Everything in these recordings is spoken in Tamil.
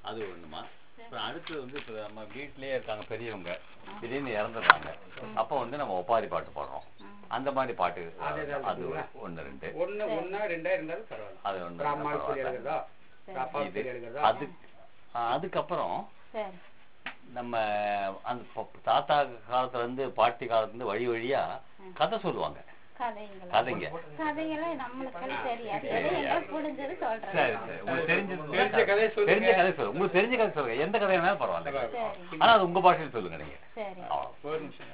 அது ஒண்ணுமா அப்புறம் அடுத்து வந்து இப்போ நம்ம வீட்டிலேயே இருக்காங்க பெரியவங்க திடீர்னு இறந்துடுறாங்க அப்போ வந்து நம்ம ஒப்பாரி பாட்டு பாடுறோம் அந்த மாதிரி பாட்டு அது ஒண்ணு ரெண்டு ஒண்ணு ஒண்ணா ரெண்டா இருந்தாலும் பரவாயில்ல அது ஒண்ணு ராமால் சொல்லி பரவாயில்ல. எழுதுறதா ராப்பா இது சொல்லி எழுதுறதா அது ஆ, அதுக்கப்புறம் சரி நம்ம அந்த ப- தாத்தா காலத்துல இருந்து பாட்டி காலத்துல இருந்து வழி வழியா கதை சொல்லுவாங்க கதைங்களா கதைங்க கதையெல்லாம் நம்மளுக்கெல்லாம் தெரியாது எது எங்களுக்கு புரிஞ்சது சொல்றேன் சரி சரி உங்களுக்கு தெரிஞ்ச தெரிஞ்ச கதையை சொல்லுங்க. தெரிஞ்ச கதை சொல்லுங்க உங்களுக்கு தெரிஞ்ச கதை சொல்லுங்க எந்த கதை வேணாலும் பரவாயில்ல சரி ஆனா அது உங்க பாஷையில் சொல்லுங்க நீங்க சரி அவ்வளவு. ஒரு நிமிஷம்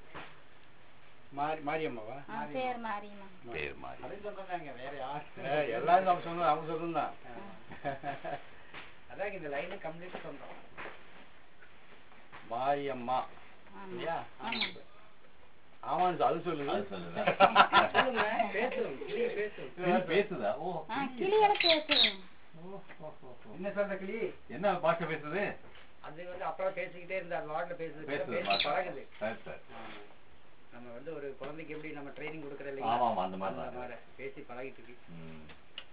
மாரி மாரியம்மாவா ஆ பேர் மாரியம்மா பேர் மாதிரி ஏய், எல்லாரும் நம்ம சொன்னோம் அவங்க சொல்லணும் தான் அதான் இந்த லைனை கம்ப்ளீட் சொல்றோம் மாரியம்மா ஆமா இல்லையா ஆமா ஆமான்னு அது சொல்லுங்க அது சொல்லுங்க. சொல்லுங்க பேசும் கிளி பேசும் கிளி பேசுதா ஓ ஆ கிளியோட பேசுறேன் என்ன சொல்ற கிளி என்ன பாஷை பேசுது அது வந்து அப்பா பேசிக்கிட்டே இருந்தா அது வார்டில் பேசுது பேசுது பேசி பாஷை. பழகுது சரி சரி நம்ம வந்து ஒரு குழந்தைக்கு எப்படி நம்ம ட்ரைனிங் கொடுக்கறது ஆமா, ஆமா, அந்த மாதிரி தான். மாதிரி பேசி பழகிட்டு இருக்கு ம்.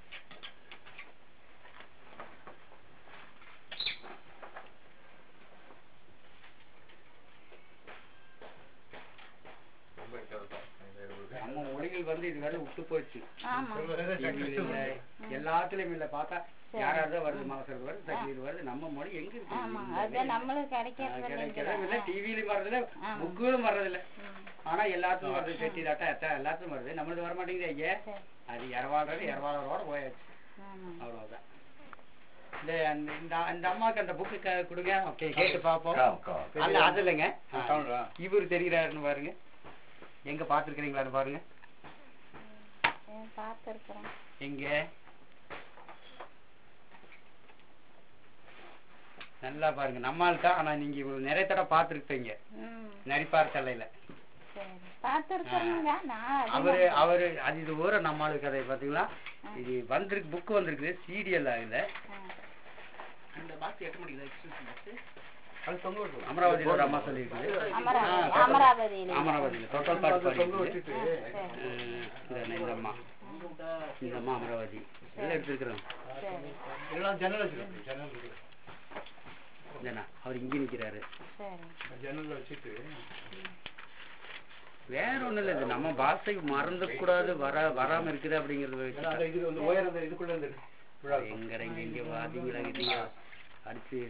நம்ம மொழிகள் வந்து இது வரை விட்டு போச்சு ஆமா டிவில இல்ல, எல்லாத்துலயும் இல்ல பார்த்தா யாராவது வருது மாசம் வருது தண்ணீர் வருது நம்ம மொழி எங்க இருக்கு ஆமா அதுதான் நம்மளுக்கு கிடைக்கிறது கிடைக்கிறது இல்ல இல்லைங்களா டிவிலையும் வர்றதில்ல ஆமா. புக்குகளும் வர்றதில்ல ம். ஆனா எல்லாத்துக்கும் வருது செட்டி தாட்டா எத்தா எல்லாத்துக்கும் வருது நம்மளுக்கு வர மாட்டேங்குது ஐயா சரி அது இரவாளர் இரவாளரோட போயாச்சு ஆமா அவ்வளவுதான் இந்த அந்த- இந்த இந்த அம்மாக்கு அந்த புக்கு கொடுங்க ஓகே கேட்டு பார்ப்போம் கா- கா. அல்ல அது இல்லைங்க இவரு தெரிகிறாருன்னு பாருங்க எங்க பாத்துருக்கீங்களான்னு பாருங்க பார்த்துருக்குறேன் எங்க நல்லா பாருங்க நம்மால் தான் ஆனா நீங்க இவ்வளவு நிறைய தடவை பார்த்துருப்பீங்க ம் நரிப்பார் தலையில சரி பார்த்துருக்குறேங்க நான் அவரு அவரு அது இது ஊர நம்மாளு கதை பாத்தீங்களா இது வந்திருக்கு புக் வந்திருக்கு சீரியல் ஆகல அந்த பாக்ஸ் எட்ட முடியுது அது தொங்க விட்டு அமராவதியில் ஒரு அம்மா சொல்லியிருக்குது அமராவதி ஆ, அமராவதியில் அமராவதியில் தொட்டல் பாட்டு பாடியிருக்குது சரி அஹ் இந்த இந்த அம்மா இந்த அம்மா அமராவதி எல்லாம் எடுத்துருக்குறோம் சரி எல்லாம் ஜன்னல் வச்சிருக்கோம் ஜன்னல் ஜனா அவர் இங்கே நிக்கிறாரு சரி ஜன்னல்ல வச்சுட்டு வேற ஒண்ணும் இல்ல இது நம்ம பாஷை மறந்து கூடாது வர வராம இருக்குது அப்படிங்கறது இது வந்து உயரம் இதுக்குள்ள இருந்து எங்க இங்க இங்க வாதிங்களா கிட்டீங்க அடிச்சு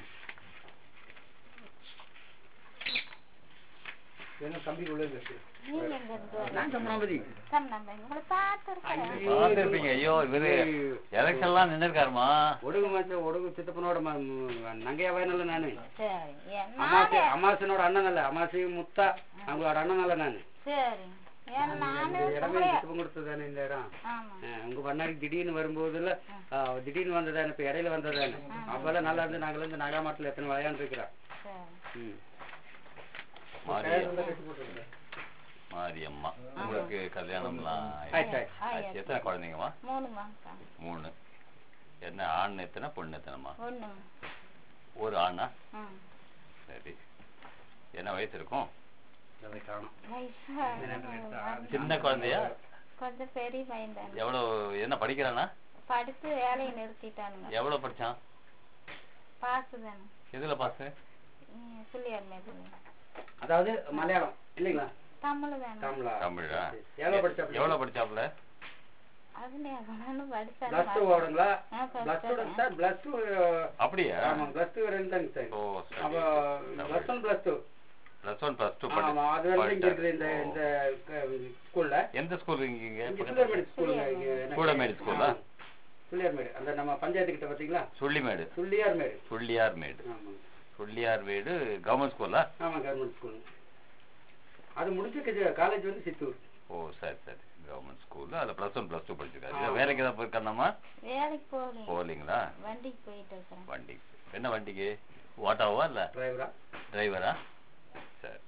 என்ன தம்பி உள்ள இருக்கு நீங்க எங்க இருந்து நான் சமணாபதி கம் நம்ம உங்களை பார்த்துருக்குறேன் பார்த்திருப்பீங்க ஐயோ இவரு எலெக்ஷன்லாம் நின்னுருக்காருமா ஒடுகு மாசம் ஒடுகு சித்தப்பனோட ம- ம- நங்கையா வயனல்ல நானு சரி அமாசை என்னால அமாசனோட அண்ணன் அல்ல அமாசி முத்தா அவங்களோட அண்ணன் அல்ல நானு சரி ஏன்னா நானு இந்த இடமே உங்களை சித்தப்பன் கொடுத்தது தானே இந்த இடம் ஆமா அஹ் உங்க பண்ணாடி திடீர்னு வரும்போதுல அஹ் திடீர்னு வந்ததானே இப்ப இடையில வந்ததானே அப்பெல்லாம் நல்லா இருந்து நாங்கள இருந்து நாகாமாட்டில் எத்தனை விளையாண்டு இருக்கிறோம் சரி ம். மாரியம்மா மாரியம்மா உங்களுக்கு கல்யாணம்லாம் ஆயிடுச்சு, ஆயிடுச்சு. ஆயிடுச்சு. எத்தனை குழந்தைங்கம்மா மூணு மாசம் மூணு என்ன ஆண் எத்தனை பொண்ணு எத்தனைம்மா ஒண்ணு ஒரு ஆணா ம் சரி என்ன வயசு இருக்கும் அதை காணோம் வயசா சின்ன குழந்தையா கொஞ்சம் பெரிய பையன் தானே எவ்வளவு என்ன படிக்கிறானா படிச்சு வேலையை நிறுத்திட்டானுங்க எவ்வளவு படிச்சான் பாசு தானே எதுல பாஸ் ம், பிள்ளையார் மேது அதாவது மலையாளம் இல்லைங்களா தமிழ் தானே தமிழா தமிழா எவ்வளவு படிச்சாப்ல எவ்வளவு படிச்சாப்புல அதுல எவ்வளவு படிச்சாலும் பிளஸ் டூ ஓடுங்களா ஆ, plus பிளஸ் two டூ தான். சார் பிளஸ் டூ அப்படியா ஆமா பிளஸ் டூ ரெண்டு தாங்க சார் ஓ அப்போ plus one plus two plus one plus two ஆமா அது வந்து இங்க இருக்குது இந்த இந்த ஸ்கூல்ல எந்த ஸ்கூல் இங்க இங்க பிள்ளையார்மேடு ஸ்கூலுங்க இங்க என்ன- கூடமேடு ஸ்கூலா ஆ. பிள்ளையார்மேடு அந்த நம்ம பஞ்சாயத்து கிட்ட பாத்தீங்களா சுள்ளிமேடு பிள்ளையார்மேடு சுள்ளியார்மேடு ஆமா சுள்ளியார்மேடு கவர்மெண்ட் ஸ்கூலா ஆமா கவர்மெண்ட் ஸ்கூல் அது முடிச்சு காலேஜ் வந்து சித்தூர் ஓ சரி சரி கவர்மெண்ட் ஸ்கூல்ல அதுல பிளஸ் ஒன் பிளஸ் டூ படிச்சிருக்காரு இல்ல வேலைக்கு ஏதாவது போயிருக்காருமா வேலைக்கு போகல போகலீங்களா வண்டிக்கு போயிட்டு இருக்கிறேன் வண்டி என்ன வண்டிக்கு ஓட்டாவா இல்ல டிரைவரா டிரைவரா சரி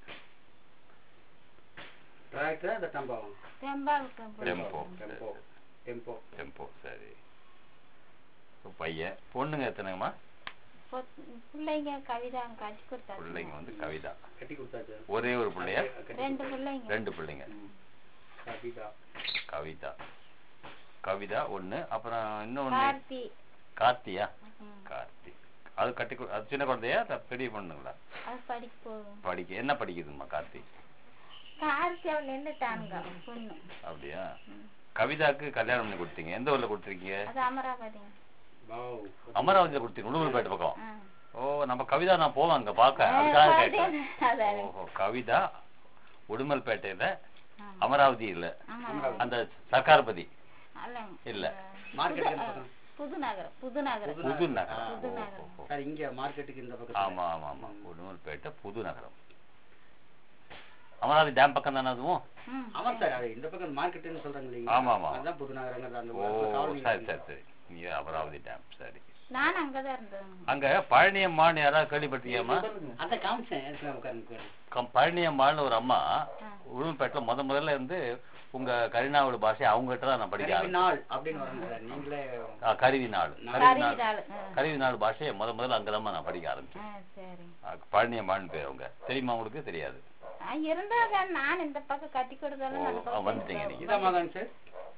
டிராக்டரா அந்த டம்பாவும் தெம்பாவுக்கு டெம்போ டெம்போ டெம்போ டெம்போ சரி இப்ப பையன் பொண்ணுங்க எத்தனைங்கம்மா பிள்ளைங்க கவிதா கட்டி கொடுத்தாங்க பிள்ளைங்க வந்து கவிதா கட்டி கொடுத்தாச்சு ஒரே ஒரு பிள்ளையா கட்டி ரெண்டு பிள்ளைங்க ரெண்டு பிள்ளைங்க கவிதா கவிதா கவிதா ஒண்ணு அப்புறம் இன்னொன்னு கார்த்தி கார்த்தியா ம். கார்த்தி அது கட்டி கொடு- அது சின்ன குழந்தையா இல்ல பெரிய பொண்ணுங்களா அது படிக்க போகும் படிக்க என்ன படிக்குதும்மா கார்த்தி கார்த்தி அவள் நின்றுட்டானுங்க பொண்ணு அப்படியா கவிதாக்கு கல்யாணம் பண்ணி கொடுத்தீங்க எந்த ஊர்ல கொடுத்துருக்கீங்க அது அமராவதி வாவ். அமராவதியில கொடுத்தீங்க உடுமல்பேட்டை பக்கம் ஆ. ஓ நம்ம கவிதா நான் போவேன் அங்க பார்க்க ஆ, அதுக்காக பார்த்தேன். கேட்டேன் அதான். ஓஹோ கவிதா உடுமல்பேட்டையில ஆமா. அமராவதி இல்ல அமராவதி. அந்த சர்க்கார்பதி அல்லங்க. இல்ல. புது- மார்க்கெட் எந்த பக்கம்? புது நகரம் புது நகரம் புது புது நகரம் ஆ. புது ஓ, நகரம். ஓ, ஓ. சார் இங்க மார்க்கெட்டுக்கு இந்த பக்கம் ஆமா ஆமா ஆமா உடுமல்பேட்டை புது நகரம் அமராவதி டேம் பக்கம் தானே அதுவும் ம். ஆமா சார் அது இந்த பக்கம் மார்க்கெட்டுன்னு சொல்றாங்க இல்லைங்களா ஆமா, ஆமா. அதான் புது நகரங்கிறது அந்த ஓ காலனி சரி சரி சரி இங்க அமராவதி டேம் சரி நான் அங்கதான் இருந்தேன் அங்க பழனியம்மான்னு யாராவது கேள்விப்பட்டிருக்கியாமா அந்த காமிச்சேன் எடுத்து உட்காருங்க கம்- பழனியம்மாள்னு ஒரு அம்மா உடுமல்பேட்டில் முத முதல்ல இருந்து உங்க கரிநாவல் பாஷை அவங்க கிட்ட தான் நான் படிக்க கருவி ஆரம்பிச்சேன் நாள் அப்படின்னு வராங்க சார் நீங்களே ஆ, கருவி நாள் கருவி நாள் கருவிதாள். ஆ. கருவி நாள் பாஷையை முத முதல்ல அங்கதான் நான் படிக்க ஆரம்பிச்சேன் ஆ, சரி ஆ, பழனியம்மான்னு பேர் அவங்க தெரியுமா உங்களுக்கு தெரியாது ஆ, இருந்தாங்க நான் இந்த பக்கம் கட்டி கொடுத்தாலும் ஓ, அந்த ஆ, பக்கம் வந்துட்டீங்க நீங்க. இதாம்மா தாங்க சார்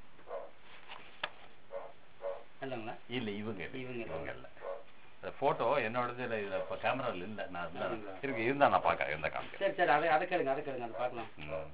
இல்லைங்களா இல்ல இவங்க இல்ல. இவங்க இல்ல. இவங்க இல்ல இந்த போட்டோ என்னோடது இல்ல இதுல இப்ப கேமரால இல்ல நான் இல்ல. அப்படிங்களா? இருக்கு இருந்தா நான் பாக்க இருந்தா காமிக்கிறேன் சரி சரி அதை அதை கேளுங்க அதை கேளுங்க அதை பார்க்கலாம் ம்.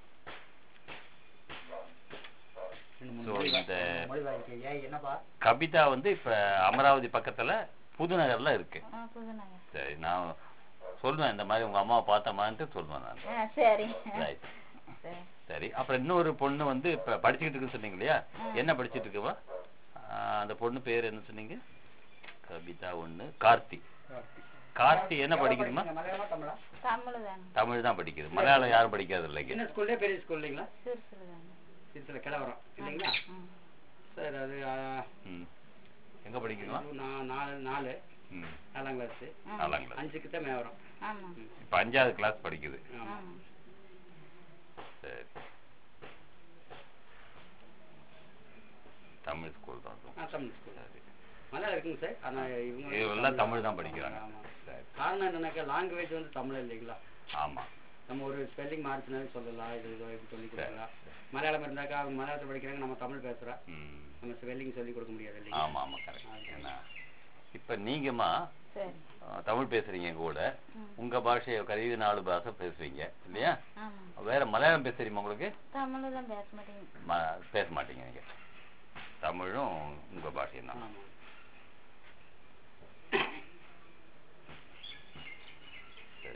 ரெண்டு மூணு So, மொழி இந்த- வா- மொழி வாங்கிக்க ஏன் என்னப்பா கவிதா வந்து இப்ப அமராவதி பக்கத்துல புதுநகர்ல இருக்கு ஆ, புது நகரம் சரி நான் சொல்லுவேன் இந்த மாதிரி உங்க அம்மாவை பார்த்தமான்ட்டு சொல்லுவேன் நான் ஆ, சரி ரைட் சரி சரி அப்புறம் இன்னொரு பொண்ணு வந்து இப்ப படிச்சுக்கிட்டு இருக்குன்னு சொன்னீங்க இல்லையா ஆ. என்ன படிச்சிட்டு இருக்குவா ஆ, அந்த பொண்ணு பேர் என்ன சொன்னீங்க கவிதா ஒண்ணு கார்த்தி கார்த்தி என்ன படிக்குதுமா மலையாளமா தமிழா தமிழ் தானே தமிழ் தான் படிக்குது மலையாளம் யாரும் படிக்காது இல்லைங்க சின்ன ஸ்கூல்லே பெரிய ஸ்கூல் இல்லைங்களா சிறுசில் தானே சிறுசில கிளவரம் இல்லைங்களா ம். சார் அது ஆ, ம் எங்க படிக்குதுமா நான் நாலு நாலு ம் நாலாம் கிளாஸ் ஆ. நாலாம் கிளாஸ் அஞ்சுக்கு தான் மேவரம் ஆமா இப்ப அஞ்சாவது கிளாஸ் படிக்குது ஆமா ஆமா சரி தமிழ் ஸ்கூல் தான் அதுவும். ஆ தமிழ் ஸ்கூல் சரி மலையாளம் இருக்குங்க சார் ஆனா இவங்க இவெல்லாம் தமிழ் தான் படிக்கிறாங்க ஆமா. சரி காரணம் என்னன்னாக்கா லாங்குவேஜ் வந்து தமிழ் இல்லைங்களா ஆமா நம்ம ஒரு ஸ்பெல்லிங் மாறிச்சுனாலும் சொல்லலாம் இது இதோ இப்படி சொல்லி கொடுக்கலாம் மலையாளம் இருந்தாக்கா அவங்க மலையாளத்தில் படிக்கிறாங்க நம்ம தமிழ் பேசுறோம் ம் நம்ம ஸ்பெல்லிங் சொல்லி கொடுக்க முடியாது இல்லைங்களா ஆமா ஆமா கரெக்ட் ஏன்னா இப்ப நீங்கம்மா சரி ஆ, தமிழ் பேசுறீங்க எங்க கூட ம். உங்க பாஷையை கருவி நாலு பாஷை பேசுவீங்க இல்லையா ஆமா வேற மலையாளம் பேச தெரியுமா உங்களுக்கு தமிழ் தான் பேச மாட்டேங்குது ம- பேச மாட்டீங்க நீங்க தமிழும் உங்க பாஷையும் தான் ஆமா சரி.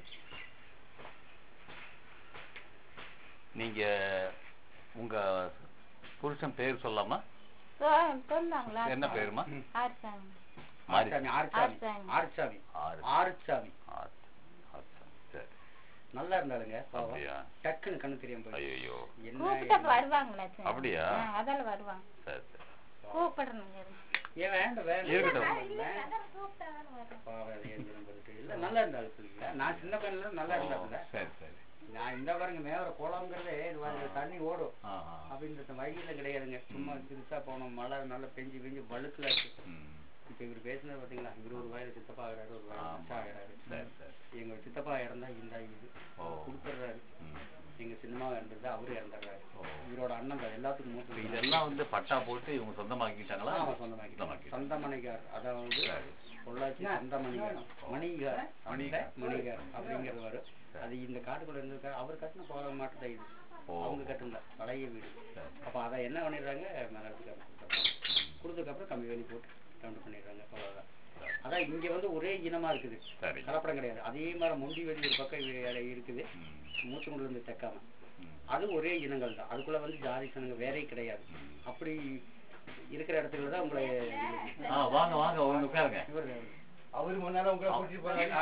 நீங்க உங்க புருஷன் பேர் சொல்லாமா சொ- சொன்னாங்களா என்ன பேருமா ஆர்சாமி மாரி ஆறுசாமி ஆறுசாமி ஆறுசாமி. ஆறுசாமி ஆறு ஆறுசாமி ஆறு. ஆறு. சரி நல்லா இருந்தாளுங்க பாவம் அப்படியா டக்குன்னு கண்ணு தெரியாம போய் ஐயோ என்ன கூப்பிட்டா வருவாங்களா சரி. அப்படியா? ஆ, அதால வருவாங்க சரி சரி கூப்பிடணுங்க ஏன் வேண்டாம் வேண்டாம் இருக்கட்டும். அதான் கூப்பிட்டாலும் வரும் பாவம், அது ஏன் இதுன்னு சொல்லிட்டு. இல்ல நல்லா இருந்தாள் பிள்ளைங்க நான் சின்ன பையன்ல நல்லா இருந்தாப்புல சரி சரி நான் இந்த பாருங்க மேவர குளம்ங்கிறதே இது பாருங்க, தண்ணி ஓடும் ஆ, ஆ. அப்படின்ற வழியில கிடையாதுங்க சும்மா சிறுசா போனோம் மழை நல்லா பெஞ்சு பெஞ்சு வழுக்கல இருக்கு ம். இப்ப இவர் பேசுனது பாத்தீங்களா இவர் ஒரு வயல சித்தப்பா ஆகிறாரு ஒரு வயல ஆமா. மச்சா ஆகிறாரு சரி சரி எங்க சித்தப்பா இறந்தா இந்த இது ஓ. கொடுத்துட்றாரு ம். எங்க சின்னமா இறந்தது அவரு இறந்துடுறாரு ஓ. இவரோட அண்ணன் தான் எல்லாத்துக்கும் இப்ப மூத்த இதெல்லாம் வந்து பட்டா போட்டு இவங்க சொந்தமாக்கிட்டாங்களா ஆமா சொந்தமாக்கி சொந்தமாக்கிட்டாங்க. சொந்தமணிகார் அதாவது சரி. பொள்ளாச்சி சொந்தமணிகார் மணிகார் மணிகார். மணிகார் அப்படிங்கிறது வரும் அது இந்த காட்டுக்குள்ள இருந்திருக்காரு அவர் கட்டின போக மாட்டேன் இது ஓ. அவங்க கட்டின பழைய வீடு சரி. அப்ப அதை என்ன பண்ணிடுறாங்க மலர்த்துக்காரங்க கொடுத்ததுக்கப்புறம் கம்மி வேலி போட்டு கவுண்ட் பண்ணிடுறாங்க அவ்வளவுதான் அதான் இங்க வந்து ஒரே இனமா இருக்குது சரி கலப்படம் கிடையாது அதே மாதிரி முண்டி வெளி ஒரு பக்கம் இ- இருக்குது ம். மூச்சங்குள்ள இருந்து தெக்காம ம். அது ஒரே இனங்கள் தான் அதுக்குள்ள வந்து ஜாதி சனங்க வேறே கிடையாது அப்படி இருக்கிற இடத்துல தான் உங்களை ஆ வாங்க வாங்க வந்து உட்காருங்க இவர் அவரு முன்னால உங்களை கூட்டிட்டு போறாங்க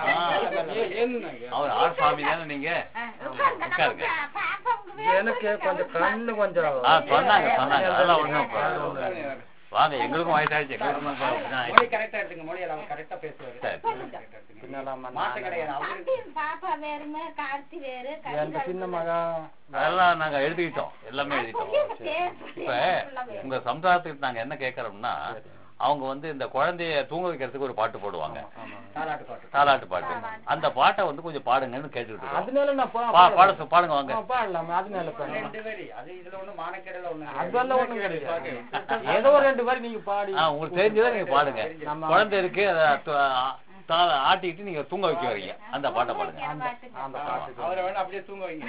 ஆ. அவர் ஆர் சாமி தானே நீங்க ஆ, உட்காருங்க, நம்ம உட்காருங்க. பா- பாப்பாவுக்கு வேணும். எனக்கு கொஞ்சம் கண்ணு கொஞ்சம் ஆ சொன்னாங்க சொன்னாங்க அதெல்லாம் ஒண்ணும் வாங்க எங்களுக்கும் வயசாயிடுச்சு எங்களுக்கும் அப்படிதான் மொழி ஆயிடுச்சு. கரெக்டா எடுத்துங்க மொழி அவர் கரெக்டா பேசுவாரு சரி. correct ஆ எடுத்துங்க. பின்னலாமா மாற்றம் கிடையாது அவரு தம்பி, பாப்பா வேறுமே கார்த்தி வேறு என் சின்ன மகா அதெல்லாம் நாங்க எழுதிக்கிட்டோம் எல்லாமே எழுதிட்டோம் சொல்லிட்டு இப்ப உங்க சமுதாயத்துக்கு நாங்க என்ன கேக்குறோம்னா அவங்க வந்து இந்த குழந்தைய தூங்க வைக்கிறதுக்கு ஒரு பாட்டு போடுவாங்க தாலாட்டு பாட்டு தாலாட்டு பாட்டு அந்த பாட்டை வந்து கொஞ்சம் பாடுங்கன்னு கேட்டுக்கிட்டு இருக்கோம். அதனால நான் பா- பா- பாட சொ- பாடுங்க வாங்க ஆ, பாடலாம் அதனால பாடலாம் ரெண்டு பேரு அது இதுல ஒண்ணு மானக்கேடல ஒண்ணு அதெல்லாம் ஒண்ணும் கிடையாது ஏதோ ஒரு ரெண்டு பேர் நீங்க பாடி ஆ உங்களுக்கு தெரிஞ்சதை நீங்க பாடுங்க நம்ம- குழந்தை இருக்கு அதை து- ஆ, தாள ஆட்டிக்கிட்டு நீங்க தூங்க வைக்க வரீங்க அந்த பாட்டை பாடுங்க அந்த பாட்டுங்க. அந்த பாட்டுக்கு அவரை வேணா அப்படியே தூங்க வைங்க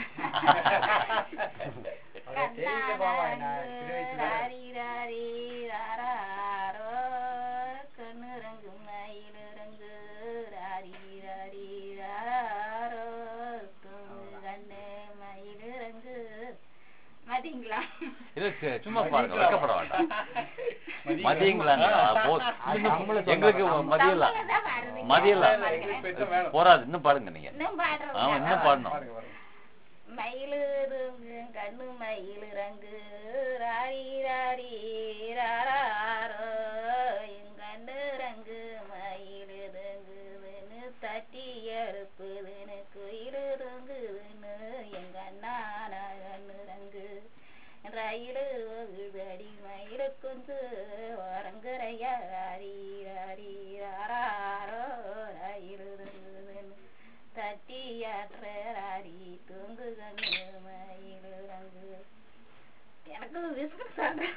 அவரை தெரியல பாவா நான் சிறு வயசுல ராரி ராரி ராராரோ, கண்ணுறங்கு மயிலிறங்கு ராரி ராரி ராராரோ, தூங்கு கண்ணு மயிலிறங்கு மதிங்களா இல்ல சரி, சும்மா பாருங்க வெக்கப்பட வேண்டாம் மதியங்களாங்க போதும் அது நம்மள எங்களுக்கு சொல்றாங்க. மதியல தமிழ்லதான் வருதுங்க. மதியல எங்களுக்கு பெருசா வேணும். போராது இன்னும் பாடுங்க நீங்க இன்னும் பாடுறது ஆமா இன்னும் பாடணும் பாருங்க பாருங்க மயிலிருங்கு கண்ணு மயிலிறங்கு ராரி ராரி ராராரோ எங்கண்ணு ரங்கு மயிலிறங்குதுன்னு தட்டி எழுப்புதுன்னு குயிலிறங்குதுன்னு எங்க அண்ணா கண்ணு ரங்கு ரயிலு அடி மயில குஞ்சு வரங்குறையா ராரி ராரி ராராரோ ரயிலு ரங்குதுன்னு தட்டியாற்றாரி தூங்கு கண்ணு மயிலு ரங்கு எனக்கு விஸ்கு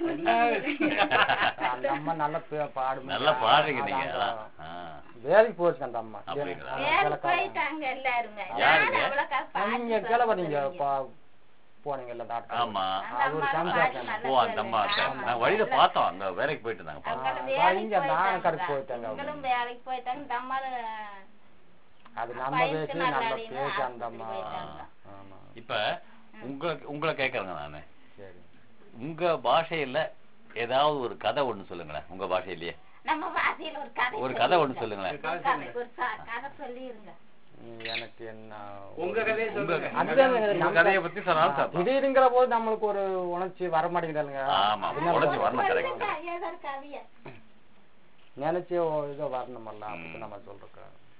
அந்த அம்மா நல்ல பே- பாடும் நல்லா பாடுறீங்க நீங்க அது அதான். அந்த- ஆ. வேலைக்கு போச்சு அந்த அம்மா அப்படிங்களா? வேலை போயிட்டாங்க எல்லாருமே யாருங்க? நான் அவ்வளோக்கா பாட்டு நீங்க சொல்ல கேள்வி நீங்க முடியலைங்க. பா- போனீங்கல்ல டாக்டர் ஆமா அந்த அது ஒரு அம்மா சாமி பாட்டு ஆட்டம். நல்லா ஓ அந்த அம்மா சொல்லுங்க. நான் வழியில ஆமா. பார்த்தோம் அங்க வேலைக்கு போயிட்டு இருந்தாங்க பார்த்தோம். அவங்களும் ஆ, வேலைக்கு இங்க நானும் கடைக்கு போயிட்டாங்க. போயிட்டேங்க. இவங்களும் வேலைக்கு போயிட்டாங்க இந்த அம்மா அது நம்ம பையனுக்கு பேசி நல்லா நல்ல இல்லைன்னு பேசி அந்த ஆஸ்பத்திரி அம்மா போயிட்டாங்க. ஆமா இப்ப உங்களுக்கு உங்களை கேட்கறேங்க நானு சரி உங்க பாஷையில ஏதாவது ஒரு கதை ஒண்ணு சொல்லுங்களேன் உங்க பாஷையிலேயே நம்ம வாசியில ஒரு கதை ஒரு கதை ஒண்ணு சொல்லிருங்க. சொல்லுங்களேன் ஒரு கதை, ஒரு ச- கதை சொல்லிருங்க ம், எனக்கு என்ன உங்க கதையை உங்க சொல்லுங்க அதுதான் உங்க நம்ம- கதையை பத்தி சொன்னாலும் சார் திடீருங்கிற போது நம்மளுக்கு ஒரு உணர்ச்சி வர மாட்டேங்குதுங்க ஆமா, என்ன உணர்ச்சி பண்றது? வரணும் correct. சொல்லுங்க, ஏதோ ஒரு கதையை. நினைச்சு ஓ- இதோ வரணுமல்ல அப்படி ம். நம்ம சொல்றோம்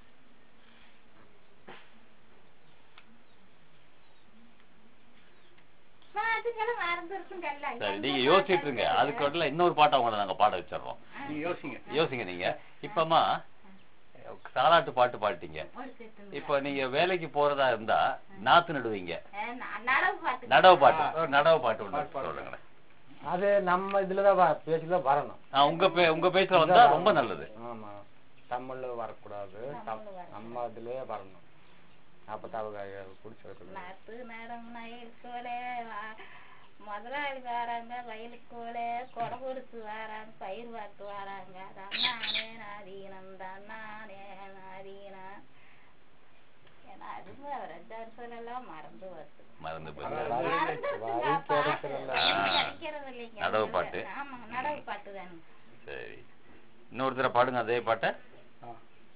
பாட்டுங்களும் மறந்துருக்குங்கல்ல. சரி எந்த நீங்க பாட்டு யோசிச்சுட்டு இருங்க அது? அதுக்கு வரல இன்னொரு பாட்டை உங்களை நாங்க பாட வச்சிடுறோம் நீங்க யோசிங்க யோசிங்க நீங்க இப்பமா தாலாட்டு பாட்டு பாடிட்டீங்க ஒரு செகண்ட். இப்ப நீங்க வேலைக்கு போறதா இருந்தா நாத்து நடுவீங்க அஹ் ந- நடவு பாட்டு. நடவு பாட்டு ஒரு நடவு பாட்டு ஒண்ணு பாட்டு பாடுங்க. சொல்லுங்களேன் அது நம்ம இதுலதான் வ- பேச்சுல வரணும் ஆ, உங்க பே உங்க பேச்சுல வந்தா ரொம்ப நல்லது ஆமா தமிழ்ல வரக்கூடாது தம்- தமிழ்ல வரணும். நம்ம இதுலயே வரணும் அப்பதான் அவங்க பிடிச்சிருக்கு நாத்து நடம் நயிலுக்குள்ளே வா- முதலாளி வராங்க வயலுக்குள்ளே கொடை கொடுத்து வராங்க பயிர் பார்த்து வராங்க தன்னானே நாதீனம் தன்னானே நாதீனா ஏன்னா அது ரெண்டாயிரம் சொல்லலாம் மறந்து வருது மறந்து போய் அதான் மறந்துருச்சுங்க, வரி பாட்டு. கிடைக்கிறதில்ல. வரி கிடைக்கிறது இல்லைங்க. நடவு பாட்டு. ஆமாங்க நடவு பாட்டு தானுங்க சரி இன்னொரு தடவை பாடுங்க அதே பாட்டை ஆ.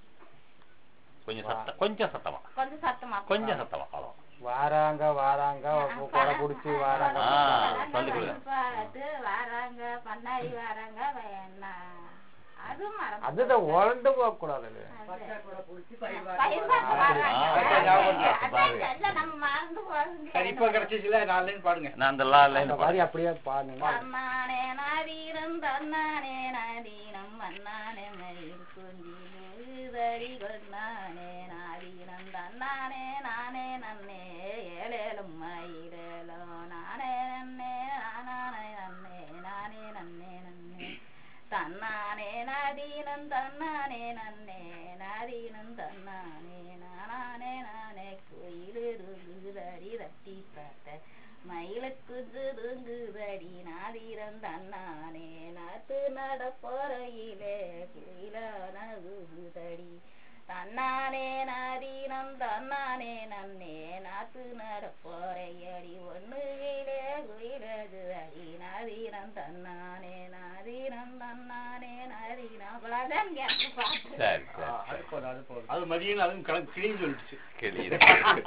கொஞ்சம் சத்தம் கொஞ்சம் சத்தமா கொஞ்சம் சத்தமா கொஞ்சம் சத்தமா அவ்வளவு வாராங்க வாராங்க கொடை குடிச்சு வாராங்க ஆ, சொல்லிக் கொடுங்க. பாட்டு வராங்க பண்ணாடி வராங்க என்ன அதுவும் மறந்து அதுதான் உழண்டு போக கூடாது அது. பயிர் பயிர் பார்க்க வராங்க. ஆ, ஞாபகம் இருக்கு. அதான் பாருங்க. எல்லாம் நம்ம மறந்து போகுதுங்க. சரி இப்ப கிடைச்சிச்சுல நாலு லைன் பாடுங்க நான் அந்த லா லைன் அந்த மாதிரி அப்படியே பாடுங்க தன்னானே நாதீனம் தன்னானே நாதீனம் மன்னானே மயில் குஞ்சிதடி கொண்டானே நாதீனம் தன்னானே நானே நன்னே ஏழேலும் மயிலேலோ நானே நன்னே நானே நன்னே நானே நன்னே நன்னே தன்னானே நாதீனம் தன்னானே நன்னே நாதீனம் தன்னானே நானே நானே கோயிலுதடி தட்டி பார்த்த மயிலுக்கு துங்குதடி நாதீரம் தன்னானே நாத்து நட போறையிலே குயிலானகுதடி தன்னானே நாதீனம் தன்னானே நன்னே நாத்து நட போறையடி ஒண்ணுகிலே குயிலகுதடி நாதீனம் தன்னானே நாதீனம் தன்னானே நாதீனம் அவ்வளவுதான் எனக்கு பாட்டு சரி ஆ, சரி அது போதும் அது போதும் அது மதியம் அதுவும் கிளம்பி கிளீன் சொல்லிடுச்சு கிளியுது.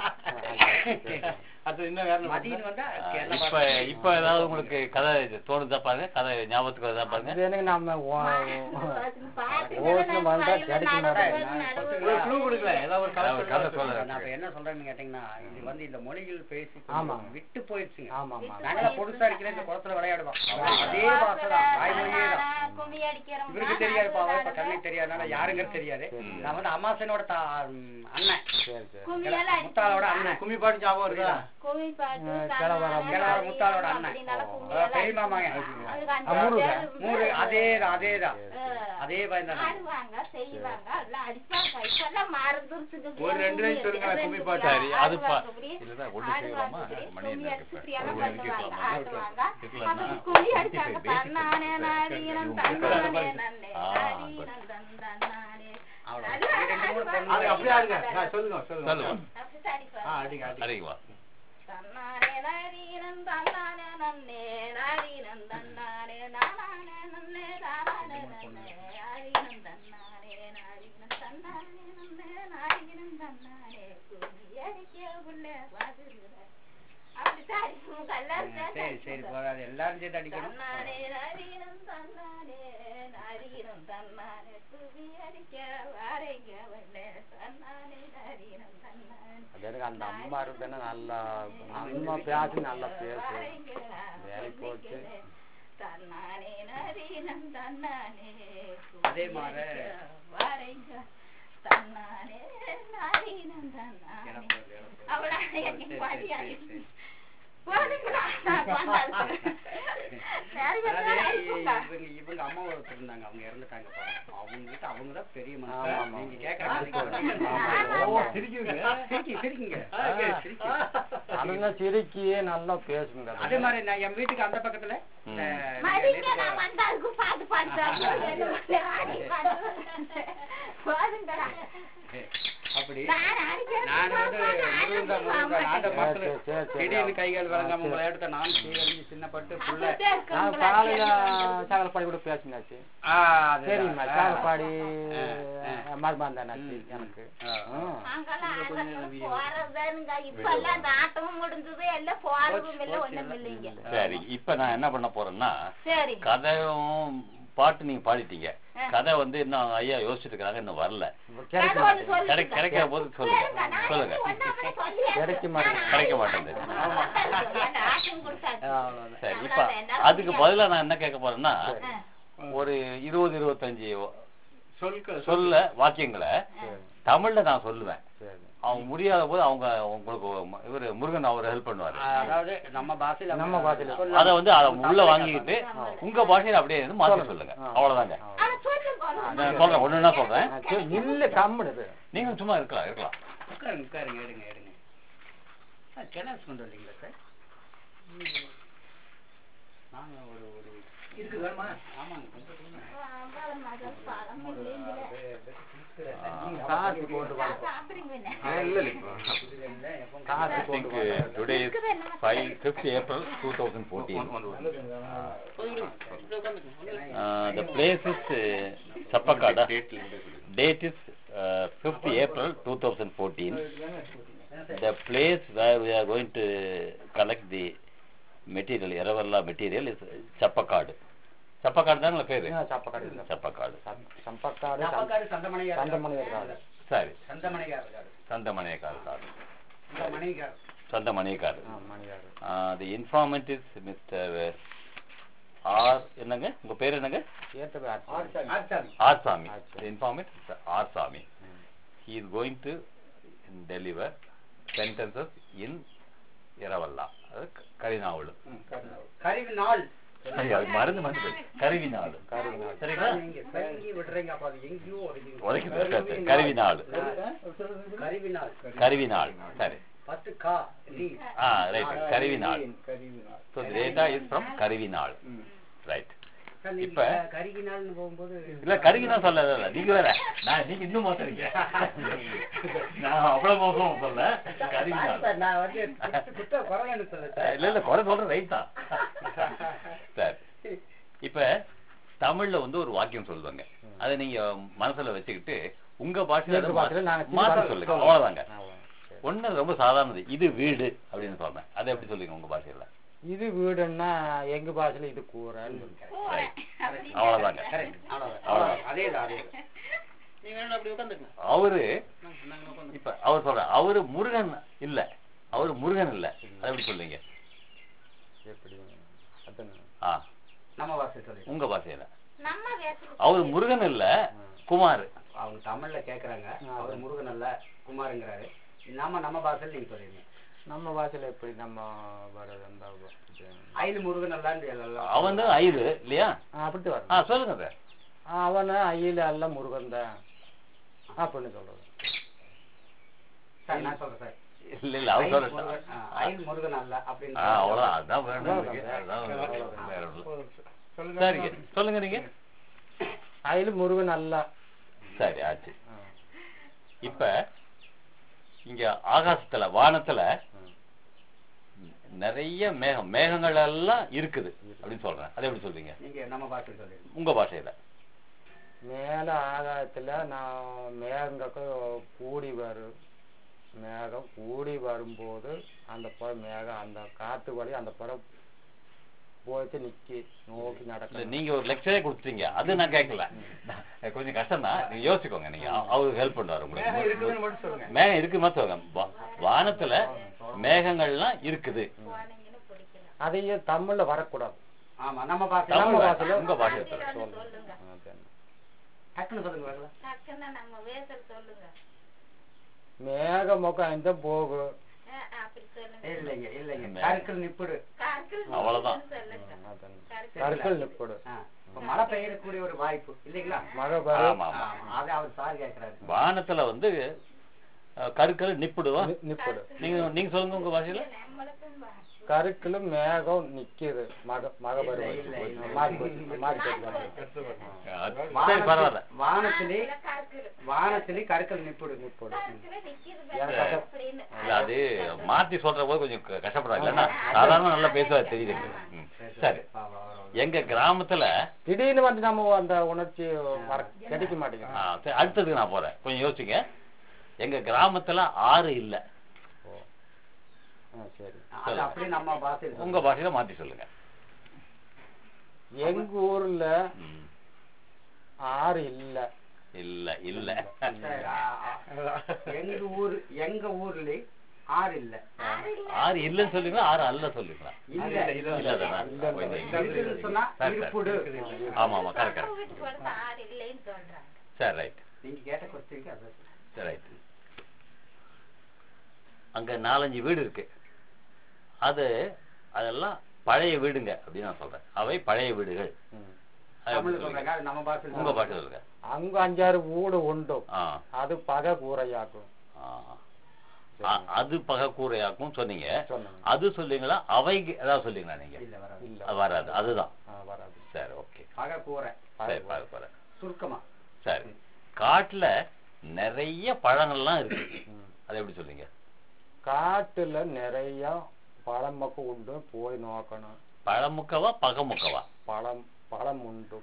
அது இன்னும் வேற மதியம் வந்தா ஆ, இப்ப இப்ப ஏதாவது உங்களுக்கு கதை தோணுதா பாருங்க கதை ஞாபகத்துக்கு வருதா பாருங்க அது எனக்கு நம்ம ஓ- பாட்டு ஓட்டுல வந்தா கிடைக்க மாட்டேங்குது. ஒரு clue கொடுக்கல ஏதாவது ஒரு கதை ஏதாவது ஒரு கதை சொல்லுங்க. சொல்லுங்க. நான் இப்ப என்ன சொல்றேன்னு கேட்டீங்கன்னா இது வந்து இந்த மொழிகள் பேசி ஆமா. கொஞ்சம் விட்டு போயிடுச்சுங்க ஆமா ஆமா நாங்கள பொடுசா அடிக்கிற இந்த குளத்துல விளையாடுவோம் அதே பாசை தான் தாய்மொழியே தான் கும்மி அடிக்கிறோம் இவருக்கு தெரியாது அப்பாவை இப்ப கண்ணுக்கு தெரியாதனால யாருங்கிறது தெரியாது நான் வந்து அம்மாசனோட தா ம், அண்ணன் சரி சரி கும்மியெல்லாம் முத்தாளோட அண்ணன் கும்மி பாட்டு ஞாபகம் இருக்கா கும்மி பாட்டு கிழவரம், கிழவரம் முத்தாளோட அண்ணன். அப்படின்னால ஆ, கும்மியெல்லாம் பெரிய மாமாங்க அதுக்கு அஞ்சு அம்முருங்க. பேரு மூணு அதேதான் அதேதான் ஆ. அதே பையன் தான் ஆடுவாங்க செய்வாங்க எல்லாம் அடிப்பாங்க இப்பெல்லாம் மறந்துருச்சுங்க ஒரு ரெண்டு லைன் சொல்லுங்க, கும்மி பாட்டு. சரி, அது பா- ஆடுவாங்க இப்படி. இதுதான் ஒண்ணு செய்வோமா? ஆடுவாங்க இப்படி. மணி என்ன கும்மி இருக்கு அடிச்சு இப்ப? இப்படி எல்லாம் ஒரு மணிக்கு பண்ணுவாங்க. இருக்கலாமா? ஆடுவாங்க. இருக்கலாமா? அப்புறம் கும்மி basic அடிச்சாங்க. basic தன்னானே நாரீனம், தன்னானே நன்னே, ஆ, நாரீனம், தன்னானே. அவ்வளவு. நல்லா ரெண்டு மூணு ஆடுவாங்க. அது அப்படியே ஆடுங்க ஆ, சொல்லுங்க சொல்லுங்க சொல்லுங்க அப்படி அடிப்பாங்க. ஆ அடிங்க அடிங்க அடிங்க வா தன்னானே நாரீனம், தன்னானே நன்னே, நாரீனம், தன்னானே, நானானே நன்னே, தானானே நன்னே, நாரீனம், தன்னானே, நாரீனம், தன்னானே நன்னே, நாரீனம், தன்னானே, கும்மி அடிக்க உள்ள வாதுகிற. அப்படித்தான் அடிக்கணும். கல்லார் சேர்ந்து சரி சரி அடிக்கணும். போகாது எல்லாரும் சேர்த்து அடிக்கணும் தன்னானே நாரீனம் தன்னானே நாரீனம் தன்னானே கும்மி அடிக்க வாரைங்க வல்ல தன்னானே நாரீனம் தன்னானே அது எனக்கு அந்த அம்மா இருக்குன்னா நல்லா அம்மா பேசி நல்லா பேசு வேலைக்கு போச்சு தன்னானே நரீனம் தன்னானே அதே மாதிரி வாரைங்க தன்னானே நாரீனம் தன்னானே அவளா எனக்கு பாடியாடி போதுங்களா நான் கொண்டாடுறேன். சரி, கொஞ்ச நேரம் அதாவது ஆயிடுச்சுங்களா? இவங்க இவங்க அம்மா ஒருத்தர் இருந்தாங்க அவங்க இறந்துட்டாங்க பாருங்க அவங்க கிட்ட அவங்க தான் பெரிய ஆமா, மனுஷன் ஆமா. நீங்க கேட்கறாங்க ஓ சிரிக்குதுங்க சிரிக்கி சிரிக்குங்க ஆ, சிரிக்கி அதுங்க சிரிக்கி நல்லா பேசுங்க அதே மாதிரி நான் என் வீட்டுக்கு அந்த பக்கத்துல ம். அஹ், மதிங்க நான் வந்தாருக்கு பாட்டு பாடுறாங்க. என்ன பண்ண ஆடி பாடு. போதுங்கடா. அப்படி நான் அடிக்கிறது நான் வந்து முருகன் தான் முருகன் தான் நான் தான் மக்கள் சரி, சரி, சரி. திடீர்னு கைகள் வழங்காம உங்களை எடுத்த நான் சீரழிஞ்சு சின்னப்பட்டு புள்ள அப்படித்தான் நான் இருக்கவங்களா காலையில தெரியும். சாகலப்பாடி கூட பேசினாச்சு ஆ, அதுதான். சரிம்மா ஆ. சாகலப்பாடி ஆ, மருமாந்தானாச்சு எனக்கு ஆ. ம். நாங்கெல்லாம் ஆட்டத்துக்கு போறதுதானுங்க. இப்பெல்லாம் அந்த ஆட்டமும் முடிஞ்சது எல்லாம் போறதும் இல்லை ஒண்ணும் இல்லைங்க சரி இப்ப நான் என்ன பண்ண போறேன்னா சரி கதையும் பாட்டு நீங்க பாடிட்டீங்க ஆ. கதை வந்து இன்னும் ஐயா யோசிச்சுட்டு இருக்காங்க இன்னும் வரல அது ஒண்ணு சொல்லுங்க. கிடை- கிடைக்கிற போது சொல்லுங்க சரிங்க, நான் சொல்லுங்க வந்து ஒண்ணாமலே சொல்லியாச்சு. கிடைக்க மாட்டேங்குது. நான் கிடைக்க ஆடி மாட்டேங்குது. ஆமா. அந்த ஆட்டம் கொடுத்தாச்சு. அவ்வளவுதான். சரி இப்ப அவ்வளவுதான், என்னால அதுக்கு முடியாது. பதிலா நான் என்ன கேட்க போறேன்னா ஆ. ஒரு இருபது இருபத்தஞ்சு சொல்க சொல்ல வாக்கியங்களை தமிழ்ல நான் சொல்லுவேன் சரி அவங்க முடியாத போது அவங்க உங்களுக்கு ம- இவரு முருகன் அவர் ஹெல்ப் பண்ணுவாரு அதாவது நம்ம பாஷையில நம்ம பாஷையில. சொல்லலாம். அத வந்து அத உள்ள வாங்கிக்கிட்டு உங்க பாஷையில அப்படியே இருந்து மாத்தி சொல்லுங்க ஆ. அவ்வளவுதாங்க ஆனா சொல்லுங்க ஒண்ணு. நான் சொல்றேன் ஒண்ணுன்னா சொல்றேன் ஆ, சரி, இல்ல கம்முனு நீங்க சும்மா இருக்கலாம் இருக்கலாம் உட்காருங்க உட்காருங்க எடுங்க எடுங்க சார் கெனாஸ் கொண்டு வரலீங்களா சார் நாங்க ஒரு ஒரு இருக்கு வேணுமா ஆமாங்க கொஞ்சம் கொடுங்க. பழம் மகள் பழம் இல்லைங்களே. காசு போட்டு வா சாப்பிடுங்க என்ன? இல்ல இல்ல இல்லை, எப்போ காசு I think போட்டு uh, today is 5 5th April 2014. Uh, the place is uh, Chappakada. Date is uh, 5th April 2014. The place where we are going to collect the material, Eravalla material is Chappakadu. Chappakadu தானே பேரு சப்பக்காடு இல்ல சப்பக்காடு சம்பக்காடு சாப்பாக்காடு சந்தமணியார் சந்தமணி இருக்காது சரி சந்தமணியார் இருக்காரு சந்தமணியக்காரு காடு சந்தமணியார் சந்தமணியக்காரு ஆ மணியாரு the informant is mister R என்னங்க உங்க பேர் என்னங்க ஏத்தவே ஆர்சாமி. ஆர்சாமி. R Sami R informant R Sami he is going to deliver sentences in இரவல்லா அது க- கரிநாவல் கருவி நாள் ஐயா, அது மருந்து மருந்து கருவிநாள் கருவிநாள். சரிங்களா நீங்க எங்கேயும் விடுறீங்க அப்ப அது எங்கேயும் உடைக்குது. உதைக்கு சரி, கருவிநாள் கருவி நாள் கருவிநாள் சரி பத்து கா ரி. ஆ ரைட் கருவிநாள் ஸோ டேட்டா இஸ் ஃப்ரம் கருவிநாள் ரைட் சார், நீங்க இப்ப- க- கருவி நாள்னு போகும்போது இல்ல கருவினா சொல்ல இல்ல நீங்க வேற நான் நீங்க இன்னும் மோசறீங்க நான் அவ்வளவு மோசம் சொல்ல கருவிநாள் சார், நான் வந்து குத்த- குத்த குரலன்னு சொல்ல சார். இல்ல இல்ல குறை சொல்ற ரைட் தான் சரி இப்ப தமிழ்ல வந்து ஒரு வாக்கியம் சொல்லுவாங்க அதை நீங்க மனசுல வச்சுக்கிட்டு உங்க பாஷையில எங்க அதை பாஷையில நாங்க மாத்தி திரும்ப சொல்லுங்க சொல்லுவோம். அவ்வளவுதாங்க அவ்வளவுதான். சரி. ஒண்ணு ரொம்ப சாதாரணது இது வீடு அப்படின்னு சொல்றேன் அதை எப்படி சொல்லுங்க உங்க பாஷையில இது வீடுன்னா எங்க பாஷையில இது கூரைன்னு சொல்லுங்க. கூரை. அப்படி அவ்வளவுதாங்க Correct. அவ்வளவுதான். அவ்வளவுதான். அதேதான் அதேதான் நீங்க வேணா அப்படி உட்காந்துங்க அவரு இப்ப அவர் சொல்ற அவரு முருகன் இல்ல அவரு முருகன் இல்ல அதை எப்படி சொல்லுவீங்க எப்படி அதானே. ஆ நம்ம வாசல் சொல்லி உங்க பாஷையில நம்ம வேஷம் அவர் முருகன் இல்ல குமார் அவங்க தமிழ்ல கேக்குறாங்க அவர் முருகன் அல்ல குமாருங்கிறாரு நாம நம்ம பாஷையில நீங்க சொல்லிருங்க நம்ம பாஷையில எப்படி நம்ம வர்றது அந்த இது. அயில் முருகன் அல்லான்னு எல்லாம் அவன் தான் ஐது இல்லையா ஆ, அப்படி வரும் ஆ சொல்லுங்க சார் அவன ஐயில அல்ல முருகன் தான் அப்படின்னு சொல்றது சார் நான் சொல்றேன் சார் இல்ல இல்ல அவர் அயில் சொல்லட்டும் முருகன், ஆ, அயில் முருகன் அல்ல அப்படின்னு ஆ அவ்வளவுதான் அதான் வேணும் எனக்கு. அதான் வேணும். வேற ஒண்ணும் இல்ல. சரிங்க சொல்லுங்க நீங்க ஐயில முருகன் அல்ல சரி ஆச்சு ஆ. இப்ப இங்க ஆகாசத்துல வானத்துல நிறைய மேகம் மேகங்கள் எல்லாம் இருக்குது அப்படின்னு சொல்றேன் அதை எப்படி சொல்றீங்க நீங்க நம்ம பாஷையில் சொல்லிருங்க உங்க பாஷையில மேல ஆகாயத்துல நான் மேகங்களுக்கு கூடி வரும் மேகம் கூடி வரும்போது அந்த புறம் மேகம் அந்த காத்து வழி அந்த புறம் போயிட்டு நிக்கி நோக்கி இல்ல நடக்க நீங்க ஒரு லெக்சரே கொடுத்துட்டீங்க அது நான் கேட்கல கொஞ்சம் கஷ்டம் தான் நீங்க யோசிக்கோங்க நீங்க அவ- அவருக்கு ஹெல்ப் பண்ணுவாரு மேகம் இருக்குதுன்னு உங்களுக்கு மட்டும் சொல்லுங்க மேகம் இருக்கு மாதிரி சொல்லுங்க வா- வானத்துல மேகங்கள்லாம் இருக்குது போனீங்கன்னு பிடிக்கலாம் அதையே தமிழ்ல வரக்கூடாது ஆமா நம்ம பாஷையில தமிழ் நம்ம பாஷையில பாஷையில உங்க பாஷையில தமிழ்ல சொல்லுங்க. ஒண்ணு சொல்லுங்க அதான். டக்குன்னு சொல்லுங்க வரல டக்குன்னு நம்ம வேஷம் சொல்லுங்க மேக முகம் இந்த போகு ஆ, அப்படி சொல்லுங்க இல்லைங்க இல்லைங்க மே- கருக்கள் நிப்புடு கார்கள் அவ்வளவுதான். சொல்லுங்க அதான். கருக்கள் கற்கள் நிப்படு ஆ, இப்ப மழை பெய்யக்கூடிய ஒரு வாய்ப்பு இல்லைங்களா மழை ஆமா வரும் ஆமா ஆமா, அதை அவர் சார் கேக்குறாரு வானத்துல வந்து அஹ், கருக்கள் நிப்பிடுவோம் நி- நிப்படு நீங்க நீங்க சொல்லுங்க உங்க பாஷையில நம்மளுக்கும் வா. கருக்களும் மேகம் நிக்குது மக மக இல்ல, பருவம் இல்ல, இல்ல. மாறி போச்சு, மாறி போச்சு. அஹ், சரி பரவாயில்ல வானத்திலே கருக்கள் வானத்திலே கருக்கள் நிப்புடு நிப்படு கருக்கள் நிக்குது எனக்கு பாரு, அது- அப்படின்னு இல்ல அது மாத்தி சொல்ற போது கொஞ்சம் க- கஷ்டப்படுறாங்க இல்லைன்னா சாதாரண நல்லா பேசுவாரு தெரியுது எனக்கு. ம். சரி பாவம், அவர் அவர். எங்க கிராமத்துல திடீர்னு வந்து நம்ம அந்த உணர்ச்சி வர கிடைக்க ஆ, மாட்டேங்குது சரி, அடுத்ததுக்கு நான் போறேன் கொஞ்சம் யோசிங்க எங்க கிராமத்துல ஆறு இல்ல ஆ, சரி அது அப்படியே நம்ம பாஷையில் உங்க பாஷையில மாத்தி சொல்லுங்க எங்க ஊர்ல ம். ஆறு இல்ல இல்ல இல்ல சரி, ஆ, ஆ. எங்க ஊர் எங்க ஊர்ல ஆறு இல்ல ஆறு இல்லன்னு சொல்லுங்களா ஆறு அல்ல சொல்லுங்களா இல்ல இல்லதானா? இருக்குன்னு சொன்னா சரி, சரி. இருப்புடு ஆமா ஆமா கரெக்ட் கரெக்ட் வீட்டுக்கு வந்து ஆறு இல்லைன்னு சொல்றாங்க சரி ரைட் நீங்க கேட்ட கொஸ்டினுக்கு அதான் சரி ரைட் அங்க நாலஞ்சு வீடு இருக்கு அது அதெல்லாம் பழைய வீடுங்க அப்படின்னு நான் சொல்றேன் அவை பழைய வீடுகள் ம். அது எப்படி தமிழ்ல சொல்லுங்க? சொல்றாங்க அது நம்ம பாஷையில் உங்க பாஷை சொல்லுங்க அங்க அஞ்சாறு வீடு உண்டு ஆ அது பகை கூரையாக்கும் ஆ. அ- அது பகக்கூரையாக்கும் சொன்னீங்க சொன்னாங்க அது சொல்லுங்களா அவைக்கு ஏதாவது சொல்லுங்களா நீங்க இல்ல வராது இல்ல அது வராது அதுதான் ஆ, வராது சரி ஓகே பகை கூரை சரி பாரு பாரு சுருக்கமா சரி காட்டுல நிறைய பழங்கள்லாம் இருக்கு ம். அது எப்படி சொல்றீங்க காட்டுல நிறைய பழம் பக்கம் உண்டு போய் நோக்கணும் பழமுக்கவா பகமுக்கவா பழம் பழம் உண்டு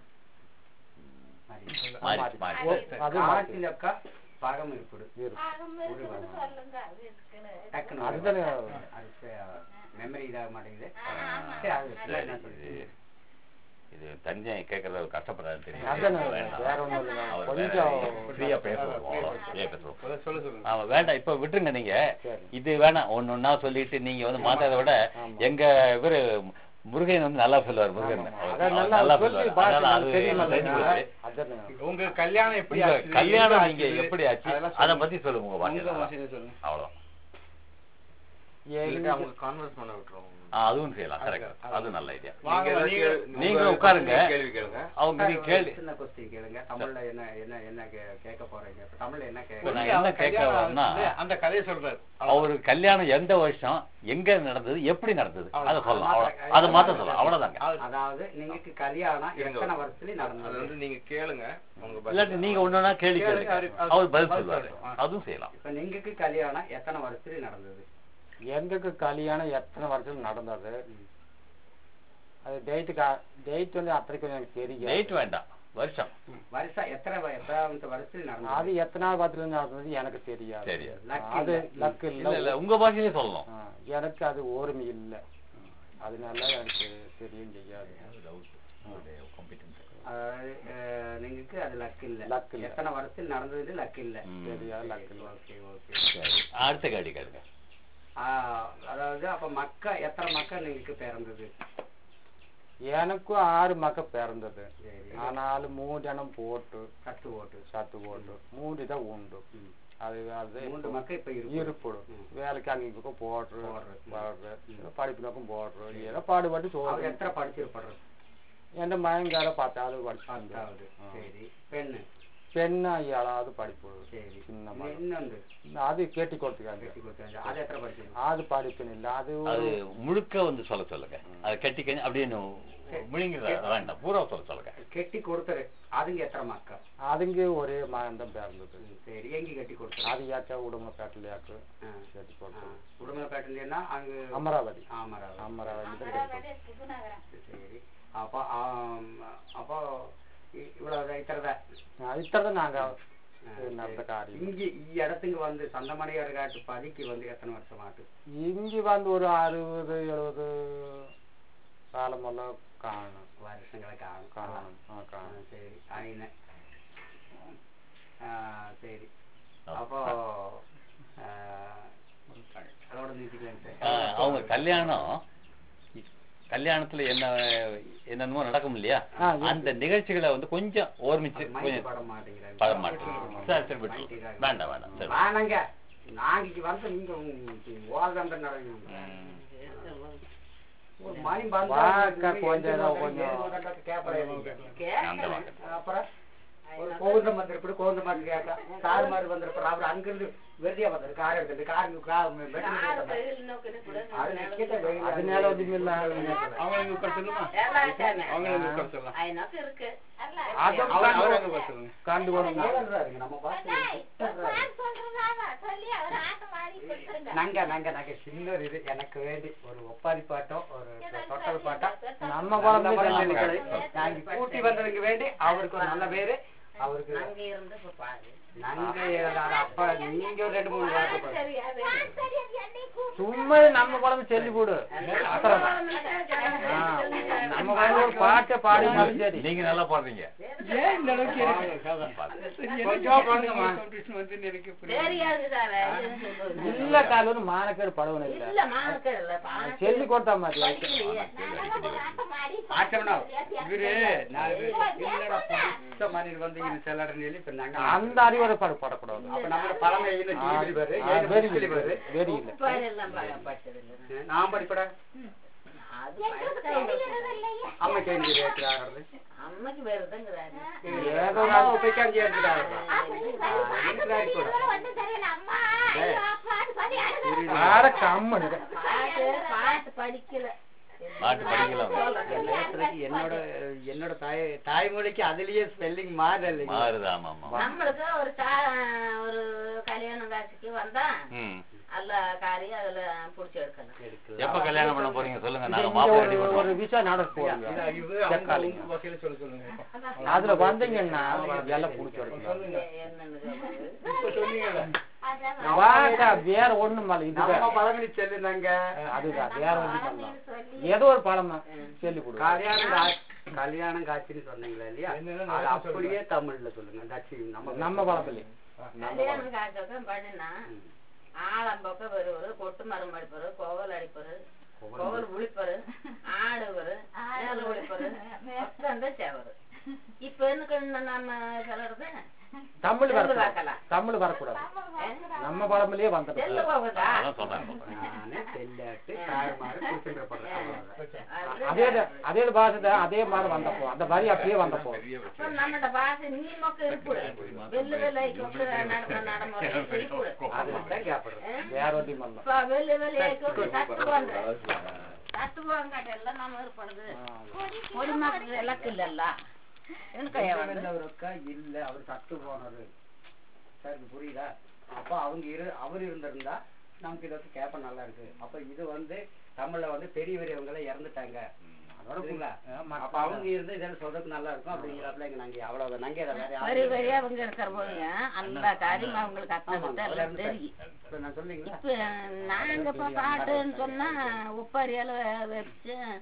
மாறி மாறி. மாறி ஓ, அது மாறி. காட்டிலக்கா பகம் இருப்புடு இருக்கு. ஆகம் இருக்குன்னு சொல்லுங்க அது இருக்குன்னு டக்குன்னு அதுதானே மெமரி இதாக மாட்டேங்குது ஆமா. சரி அது சரி, என்ன சொல்றது? இது இது தஞ்சை கேட்கறது கஷ்டப்படுறாரு தெரியும் அதானே, வேண்டாம். வேற ஒண்ணும் இல்லைங்க. அவர் கொஞ்சம் வேற ஃப்ரீயா பேசுவோம் அவ்வளவுதான், ஃப்ரீயா பேசுவோம் சொல்ல சொல்லுங்க ஆமா வேண்டாம் இப்ப விட்டுருங்க நீங்க சரி. இது வேணாம் ஒண்ணு ஒண்ணா சொல்லிட்டு நீங்க வந்து மாத்தாத விட ஆமா. எங்க இவரு முருகன் வந்து நல்லா சொல்லுவார் முருகன் ஆமா. அவர் அதான் அவர் நல்லா நல்லா சொல்லி சொல்லுவார் பாத்து அதனால அது தெரியுமா தெரிஞ்சு போச்சு. அதானே. உங்க கல்யாணம் எப்படி உங்க ஆச்சு? கல்யாணம் எங்க நீங்க ஆச்சு? எப்படி ஆச்சு அதெல்லாம் அத சொல்லுங்க. பத்தி சொல்லுங்க உங்க உங்க பாஷையில பாஷையில சொல்லுங்க அவ்வளவுதான் எங்க- அவங்க கான்வர்ஸ் பண்ண விட்டுருவோம் ஆ, அதுவும் செய்யலாம் கரெக்ட் அது நல்ல ஐடியா வாங்க, நீங்க நீங்க- ஏதாவது நீங்க உங்க உட்காருங்க. கேள்வி கேளுங்க அவங்க சார், நீங்க ஒரு கேள்வி சின்ன கொஸ்டின் கேளுங்க தமிழ்ல என்ன என்ன என்ன கே- கேட்க போறீங்க இப்ப தமிழ்ல என்ன இப்ப நான் கேட்க என்ன கேட்க வரேன்னா அந்த கதையை சொல்றாரு அவரு கல்யாணம் எந்த வருஷம் எங்க நடந்தது எப்படி நடந்தது அத சொல்லலாம் அவ்வளவு அதை மாத்த சொல்லலாம் அவ்வளவுதாங்க அதாவது நீங்க கல்யாணம் இருங்க. எத்தனை வருஷத்துல அது நடந்தது வந்து நீங்க கேளுங்க உங்க பதில். இல்லாட்டி நீங்க ஒண்ணுனா கேள்வி கேளுங்க, கேளுங்க அவரு- அவர் பதில் பதில் சொல்லுவாரு சொல்லட்டும். அதுவும் செய்யலாம் இப்ப நீங்களுக்கு கல்யாணம் எத்தனை வருஷத்துல நடந்தது எங்களுக்கு கல்யாணம் எத்தனை வருஷம் நடந்தது அது டேட்டுக்கு டேட் வந்து அத்தனைக்கு எனக்கு தெரியும் டேட் வேண்டாம் வருஷம் வருஷம் எத்தனை வ- எத்தனாவது வருஷத்துல அது நடந்தது எத்தனாவது பத்துல நடந்தது எனக்கு தெரியாது தெரியாது Luck அது இல்ல. லக் இல்ல இல்ல இல்ல உங்க பாஷையிலே சொல்லணும் ஆ, எனக்கு அது ஓர்மை இல்ல அதனால எனக்கு தெரியும் செய்யாது அதாவது அஹ், நீங்களுக்கு அது லக் இல்ல Luck இல்ல. எத்தனை வருஷத்துல நடந்தது லக் இல்ல ம். தெரியாது லக் இல்ல ஓகே ஓகே சரி அடுத்த கேள்வி கேளுங்க ஆஹ், அதாவது அப்ப மக்கா எத்தனை மக்கள் நீங்களுக்கு பிறந்தது எனக்கும் ஆறு மக்க பிறந்தது ஆனாலும் மூணு இனம் போட்டு சத்து ஓட்டு சத்து போட்டு மூணு தான் உண்டு அது அது மூன்று மக்கள் இப்ப இருக்கு இருப்படும் வேலைக்கு அங்கே இங்கே போடுற போடுறது. போடுற படிப்பு நோக்கம் போடுறோம் ஏதோ பாடுபட்டு அவர் சோறு எத்தனை படிச்சிருப்படுறது என் மயங்கால பத்தாவது படிச்சு பத்தாவது சரி பெண்ணு பெண்ணா ஏழாவது படிப்பு சரி சின்ன மகன். இன்னொன்று அது கேட்டி கொடுத்துக்காங்க கட்டி கொடுத்தாங்க அது எத்தனை படிச்சிருக்கு அது படிப்பு இல்லை அது அது முழுக்க வந்து சொல்ல சொல்லுங்க அது கட்டி அப்படின்னு முழுங்கி வேண்டாம் பூரா சொல்ல சொல்லுங்க கெட்டி கொடுத்தது அதுங்க எத்தனை மக்கள் அதுங்க ஒரே மகன் தான் பிறந்தது சரி எங்க கட்டி கொடுத்தது அது யாச்சா உடம்புப்பேட்டிலையாக்கு கேட்டி கொடுத்தது உடுமலைப்பேட்டிலேன்னா அங்க அமராவதி ஆமராவதி அமராவதி தான் கேட்டி கொடுத்தது. சரி அப்போ ஆம், அப்போ இ- இவ்வளவு இத்தனை இத்தனை நாங்க நடந்த காரியம் இங்க ഈ இடத்துக்கு வந்து சந்தமணியார்காட்டு பதிக்கு வந்து எத்தனை வருஷம் ஆட்டு இங்க வந்து ஒரு அறுபது எழுபது காலமெல்லாம் காணும் வருஷங்களை காணும் காணும் ஆ, ஆ, காணும் சரி அயின சரி அப்போ ஆ, அதோட நிறுத்திக்கலாம் ஆ, சார் அவங்க கல்யாணம் கல்யாணத்துல என்ன என்னென்னமோ நடக்கும் இல்லையா ஆ, இருக்கு. அந்த நிகழ்ச்சிகளை வந்து கொஞ்சம் ஓர்மிச்சு மைக்கு கொஞ்சம் பட மாட்டேங்கிறாங்க பட மாட்டேங்குது சரி சரி விட்டுருவோம் வேண்டாம் வேண்டாம் சரி வானங்க நாங்க இங்க வந்து நீங்க ஓதாந்த நடங்க ஒரு மணி வந்து வாக்க கொஞ்சம் ஏதோ கொஞ்சம். அந்த வாங்க அப்புறம் ஒரு கோவிந்த மந்திரம் இப்படி கோவிந்த மந்திரம் கேட்டா கார் மாதிரி வந்திருப்பாரு அவர் அங்கிருந்து வெறுதியா வந்தாரு கார் எடுத்துட்டு கார் அது நிக்கிட்ட வெயில் அதனால ஒன்றும் இல்லை அவங்களுக்கு உட்கார சொல்லுமா அவங்களுக்கு உட்கார சொல்லலாம் கண்டு கொண்டு ஓடுறாருங்க, நம்ம பார்த்து நங்க நங்க நங்க சின்ன ஒரு இது எனக்கு வேண்டி ஒரு ஒப்பாரி பாட்டம் ஒரு தொட்டல் பாட்டம் நம்ம குழந்தை நல்ல தான் மனுஷனுக்கு நாங்க கூட்டி வந்ததுக்கு வேண்டி அவருக்கு ஒரு நல்ல பேரு அவருக்கு நங்க ஏதாவது அப்பா நீங்க ஒரு ரெண்டு மூணு வார்த்தை சும்மா நம்ம குழம்பு சொல்லி போடு நம்ம குழம்பு ஒரு பாட்டை பாடி இருந்தாலும் சரி நீங்க நல்லா பாடுறீங்க ஏன் இந்த அளவுக்கு கொஞ்சம் பண்ணுங்கம்மா. காம்படிஷன் வந்து எனக்கு புரியல. இல்ல காலம் மானக்கேடு படவன இல்ல சொல்லி கொடுத்தா மாதிரி ஆச்சவனா இவரு நான் இல்லடா புதுசா மனிதர் வந்து இங்க செல்லடன்னு சொல்லி இப்ப நாங்க அந்த அறிவுரை பட படக்கூடாது அப்ப நம்ம பழமை இல்ல ஜீவிலி பாரு ஏழு வெரி புக்கிலி பாரு வெரி இல்ல நான் படிப்படா அம்மா கேள்வி கேட்கிறாரு அம்மைக்கு வருதுங்கிறாரு ஏதோ அம்மா உபயோகம் செய்யறாரு ஆட கம்மனு பாட்டு பாட்டு படிக்கல பாட்டு படிக்கலாம் பேசுறதுக்கு என்னோட என்னோட தாய் தாய்மொழிக்கு அதுலயே ஸ்பெல்லிங் மாறல மாறுது ஆமா ஆமா நம்மளுக்கு ஒரு சா ஒரு கல்யாணம் காட்சிக்கு வந்தா ம் அல்ல காரியம் அதுல புடிச்சு எடுக்கணும் எப்ப கல்யாணம் பண்ண போறீங்க சொல்லுங்க நாங்க இங்க மாப்பிள்ளை ஒரு ரெடி ஒரு பண்ணுவோம் விஷா நடக்க போறீங்க செக்காலிங்க வகையில சொல்ல சொல்லுங்க அதுல வந்தீங்கன்னா எல்லாம் புடிச்சு எடுக்கலாம் என்னன்னு கேக்குறது. இப்ப சொன்னீங்கல்ல வாக்கா வேற ஒண்ணும் இல்ல நம்ம இதுதான் பழமொழி சொல்லுனாங்க அதுதான் வேற ஒண்ணும் பண்ணலாம் ஏதோ ஒரு பழமை சொல்லி கொடு கல்யாணம் கா- கல்யாணம் காட்சின்னு சொன்னீங்களா இல்லையா என்னன்னா அது அப்படியே தமிழ்ல சொல்லுங்க தட்சி நம்ம நம்ம பழப்பிள்ளை கல்யாணம் காட்சக்கம் பண்ணினா ஆலம்பக்கம் வருவாரு கொட்டு மரம் அடிப்பாரு கோவல் அடிப்பாரு கோவல் உளிப்பாரு ஆடுவாரு மேல உளிப்பாரு மொத்தம் சேவரு இப்ப என்ன நம்ம சொல்றது தமிழ் செல்லு வரக்கூடாது பார்க்கலாம். தமிழ் வரக்கூடாது நம்ம பழமொழியே செல்லு வந்துட்டு போகுதா அதான் சொல்றேன் சொல்றேன் நானே தெல்லாட்டு தாய்மாரு குடிச்சுட்டு அதே அதே பாஷை தான் அதே மாதிரி வந்தப்போ அந்த வரி அப்படியே வந்தப்போ அப்ப நம்மட பாசை நீ மொக்க இருப்பு வெள்ளு வெள்ளை கொண்டு நடந்த நடைமுறை இருப்பு அதுதான் கேப்படுறேன் வேற ஒன்றும் பண்ணலாம் இப்ப வெள்ளு வெள்ளையை கொண்டு தட்டுவாங்க தட்டுவாங்க எல்லாம் நம்ம இருப்படுது பொடிமாக்கு இலக்கு இல்லல்ல எனக்கு வந்து அவருக்கா இல்ல அவர் சத்து போனது சார் இது புரியுதா அப்ப அவங்க இரு அவர் இருந்திருந்தா நமக்கு இதை வந்து கேப்ப நல்லா இருக்கு அப்ப இது வந்து தமிழ்ல வந்து பெரிய பெரியவங்க எல்லாம் இறந்துட்டாங்க சரிங்களா அப்ப அவங்க இருந்து இதெல்லாம் சொல்றதுக்கு நல்லா இருக்கும் அப்படிங்கிறப்பல இங்க நாங்க அவ்வளவு நாங்க இதை வேற வரி யாரும் வரியா அவங்க இருக்கிற போதுங்க அந்த காரியம் அவங்களுக்கு அத்தை எல்லாம் தெரியும் இப்ப நான் சொன்னீங்களா இப்ப நாங்க இப்ப பாட்டுன்னு சொன்னா உப்பரியால வச்சு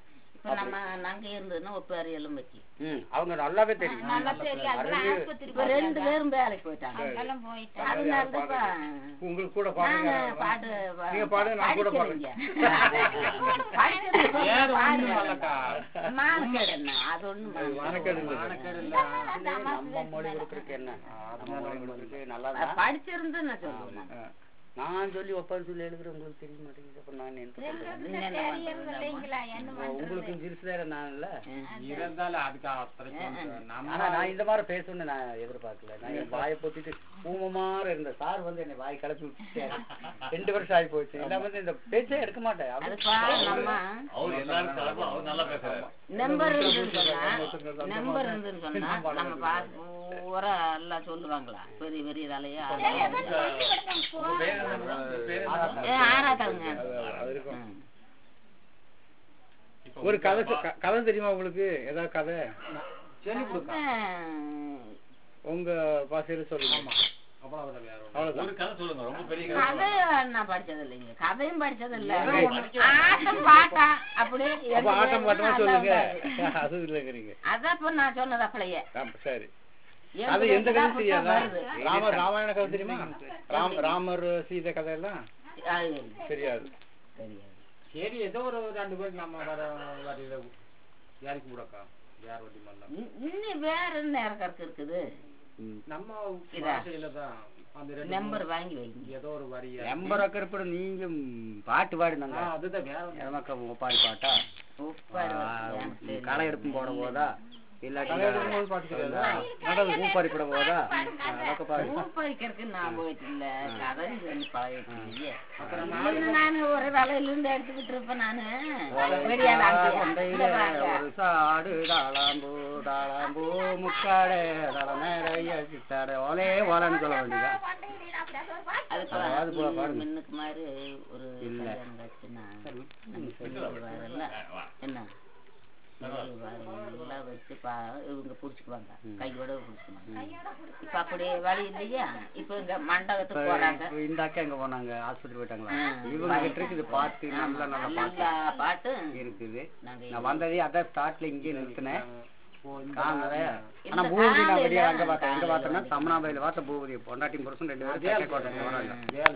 இப்ப நம்ம நாங்க இருந்ததுன்னா ஒப்பாரி எல்லாம் வச்சு ம் அவங்க நல்லாவே தெரியும் நல்லா தெரியும் அதெல்லாம் அது ஆஸ்பத்திரி இப்ப ரெண்டு பேரும் வேலைக்கு போயிட்டாங்க அங்கெல்லாம் போயிட்டேன் அதனால தான் இப்ப உங்களுக்கு கூட நாங்க பாடுங்க பாட்டு நீங்க பாடுங்க, நான் கூட படிக்கலைங்க. படிக்கிறது வேற ஒண்ணும் பாடுறது. இல்லக்கா. மானக்கேடு என்ன அது ஒண்ணும் மானக்கேடு இல்லை. மானக்கேடு இல்ல. நம்ம மொழி கொடுக்குறதுக்கு என்ன நம்ம மொழி கொடுக்குறதுக்கு நல்லா தான் படிச்சிருந்து நான் சொல்லுவேன் நான் சொல்லி ஒப்பாரி சொல்லி எழுதுறேன் உங்களுக்கு தெரிய மாட்டேங்குது அப்ப நான் என்ன பண்றது நீங்க என்ன தெரியறது பண்றது? இல்லைங்களா என்ன பண்றது உங்களுக்கு சிறுசு வேற நான் இல்ல இருந்தாலும் அதுக்கு அத்தனைக்கு நம்ம ஆனா நான் இந்த மாதிரி பேசணும்னு நான் எதிர்பார்க்கல நான் என் வாயை பொத்திட்டு ஊமமாற இருந்த சார் வந்து என்னை வாய் கலப்பி விட்டுட்டாரு ரெண்டு வருஷம் ஆகி போச்சு இல்லாம வந்து இந்த பேச்சே எடுக்க மாட்டேன் அது அப்படி பா நம்ம அவர் எல்லாரும் கலப்பு அவர் நல்லா பேசுறாரு நம்பர் இருந்துன்னு சொன்னா நம்பர் இருந்துன்னு சொன்னா நம்ம பாத்து பூரா எல்லாம் சொல்லுவாங்களா பெரிய பெரிய தலையா உங்க பேர் என்ன madam? உங்க பேர் என்ன? ஏ ஆறாத்தாங்க அது இருக்கும் ஒரு கதை சொ- க- கதை தெரியுமா உங்களுக்கு ஏதாவது கதை சொல்லி கொடுக்க உங்க பாசையில சொல்லுங்க அவ்வளவுதான் வேற ஒண்ணும். அவ்வளவுதான் ஒரு கதை சொல்லுங்க ரொம்ப பெரிய கதை கதை நான் படிச்சது இல்லைங்க கதையும் படிச்சது இல்ல ஆட்டம் பாட்டா அப்படி அப்ப ஆட்டம் பாட்டமா நல்லா சொல்லுங்க இருந்தாரு. அது இல்லைங்கிறீங்க அதான் இப்ப நான் சொன்னது அப்படியே ஆ, சரி என் அது எந்த பிள்ளைக்கு கதை தான் தெரியாதா புத்தகம் வருது. ராம ராமாயண கதை தெரியுமா ராம் ராமர் சீதை கதை எல்லாம் அது இல்லை. தெரியாது தெரியாது சரி ஏதோ ஒரு ரெண்டு பேருக்கு நம்ம வர வரையில யாருக்கு கூடக்கா யார் வண்டி பண்ணலாம் இன்- இன்னும் வேற என்ன இறக்கறக்கு இருக்குது நம்ம இதா? பாஷையில தான் அந்த ரெண்டு நம்பர் வாங்கி வைங்க ஏதோ ஒரு வரி எம்பர கருப்பட நீங்க பாட்டு பாடினாங்க ஆ, அதுதான் வேற ஒண்ணும். எமக்க ஒப்பாரி பாட்டா உப்பாரு ஆ, வச்சு, சரி. களை எடுப்பும் போட போதா இல்லாட்டி களை எடுக்கும்போது பாட்டு தெரியாதா? நடவு பூ பறிப்பிட போதா அതൊക്കെ பாடு பூ பறிக்கிறதுக்கு நான் போயிட்டு இல்ல கதை சொல்லி பழகிட்டு நான் ஒரு வேலையில இருந்து எடுத்துக்கிட்டு இருப்பேன் நானு பெரிய ஆள் ஆண்டியா. இந்த கொண்டையிலே பாருங்க. ஒரு சாடு தாளாம்பூ தாளாம்பூ முக்காடே தலை நிறைய சித்தாடே ஓலே ஓலன்னு சொல்ல வேண்டியதா அதுக்கு அது போல பாருங்க. மின்னுக்கு மாதிரி ஒரு இல்ல. கல்யாணம் ஆச்சுன்னா நம்ம சொல்லுவாருல்ல என்ன எல்லாம் வச்சு பா இவங்க புடிச்சுக்குவாங்க கையோட புடிச்சுக்குவாங்க இப்ப அப்படி வழி இல்லையா இப்ப இங்க மண்டபத்துக்கு போறாங்க இப்ப இந்த அக்கா எங்க போனாங்க ஆஸ்பத்திரி போயிட்டாங்களா ஆ. இவங்க கிட்ட இருக்குது பாட்டு நல்ல நல்ல பாட்டு நல்லா பாட்டு இருக்குது நாங்க நான் வந்ததே அதான் ஸ்டார்ட்ல இங்கே நிறுத்தினேன் காணல இந்த ஆனா பூபதி நான் காலையில வெளியே அங்க பார்த்தேன் எங்க காலையில பார்த்தேன்னா வந்து- சமணாபையில பார்த்த பூபதி பொண்டாட்டி புருஷன் ரெண்டு பேரும் தெற்கே கோட்டைக்கு வராங்க வேலை